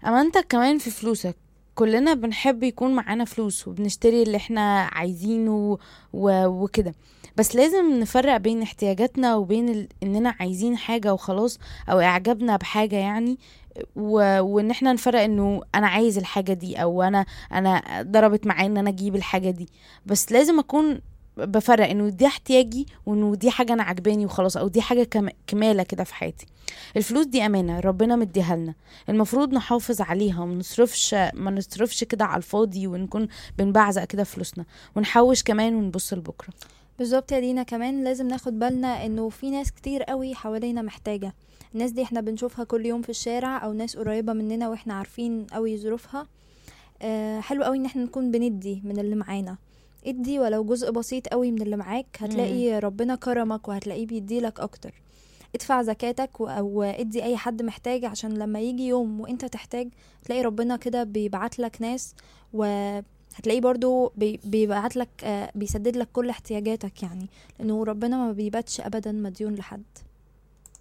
امانتك كمان في فلوسك كلنا بنحب يكون معانا فلوس وبنشتري اللي احنا عايزينه و... وكده بس لازم نفرق بين احتياجاتنا وبين ال... اننا عايزين حاجة وخلاص او اعجابنا بحاجة يعني و... وان احنا نفرق انه انا عايز الحاجة دي او انا انا ضربت معايا ان انا اجيب الحاجة دي بس لازم اكون بفرق انه دي احتياجي وانه دي حاجة انا عجباني وخلاص او دي حاجة كم... كمالة كده في حياتي الفلوس دي امانة ربنا مديها لنا المفروض نحافظ عليها وما نصرفش ما نصرفش كده على الفاضي ونكون بنبعزق كده فلوسنا ونحوش كمان ونبص لبكرة بالظبط يا دينا كمان لازم ناخد بالنا انه في ناس كتير قوي حوالينا محتاجة الناس دي احنا بنشوفها كل يوم في الشارع او ناس قريبة مننا واحنا عارفين قوي ظروفها آه حلو قوي ان احنا نكون بندي من اللي معانا ادي ولو جزء بسيط قوي من اللي معاك هتلاقي ربنا كرمك وهتلاقيه بيديلك اكتر ادفع زكاتك و- او ادي اي حد محتاج عشان لما يجي يوم وانت تحتاج تلاقي ربنا كده بيبعت لك ناس وهتلاقيه برضو بي- بيبعت لك آه، بيسدد لك كل احتياجاتك يعني لانه ربنا ما بيباتش ابدا مديون لحد